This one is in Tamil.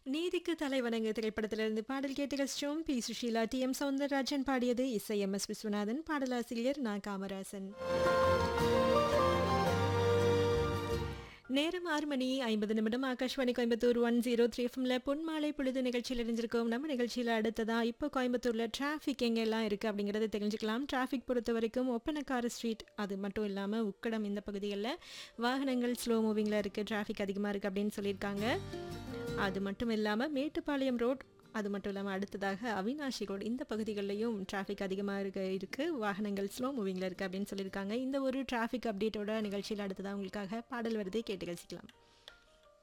நீதிக்கு தலைவணங்கு திரைப்படத்திலிருந்து பாடல் கேட்டு ரசிச்சோம் P Susheela T M Soundararajan பாடியது இசை எம் எஸ் விஸ்வநாதன் பாடலாசிரியர் நா காமராசன் நேரம் ஆறு மணி ஐம்பது நிமிடம் Akashvani Coimbatore one zero three எஃப்எம்ல பொன்மாலை பொழுது நிகழ்ச்சியில் இணைஞ்சிருக்கோம் நம்ம நிகழ்ச்சியில் அடுத்ததா இப்போ கோயம்புத்தூர்ல டிராஃபிக் எங்கெல்லாம் இருக்கு அப்படிங்கறத தெரிஞ்சுக்கலாம் டிராஃபிக் பொறுத்த வரைக்கும் ஒப்பனக்கார ஸ்ட்ரீட் அது மட்டும் இல்லாம உக்கடம் இந்த பகுதிகளில் வாகனங்கள் ஸ்லோ மூவிங்ல இருக்கு டிராஃபிக் அதிகமா இருக்கு அப்படின்னு சொல்லியிருக்காங்க அது மட்டும் இல்லாமல் மேட்டுப்பாளையம் ரோட் அது மட்டும் இல்லாமல் அடுத்ததாக அவினாஷி ரோடு இந்த பகுதிகளிலையும் டிராஃபிக் அதிகமாக இருக்க இருக்குது வாகனங்கள் ஸ்லோ மூவிங்கில் இருக்குது அப்படின்னு சொல்லியிருக்காங்க இந்த ஒரு டிராஃபிக் அப்டேட்டோட நிகழ்ச்சியில் அடுத்ததாக உங்களுக்காக பாடல் வருதை கேட்டு ரசிக்கலாம்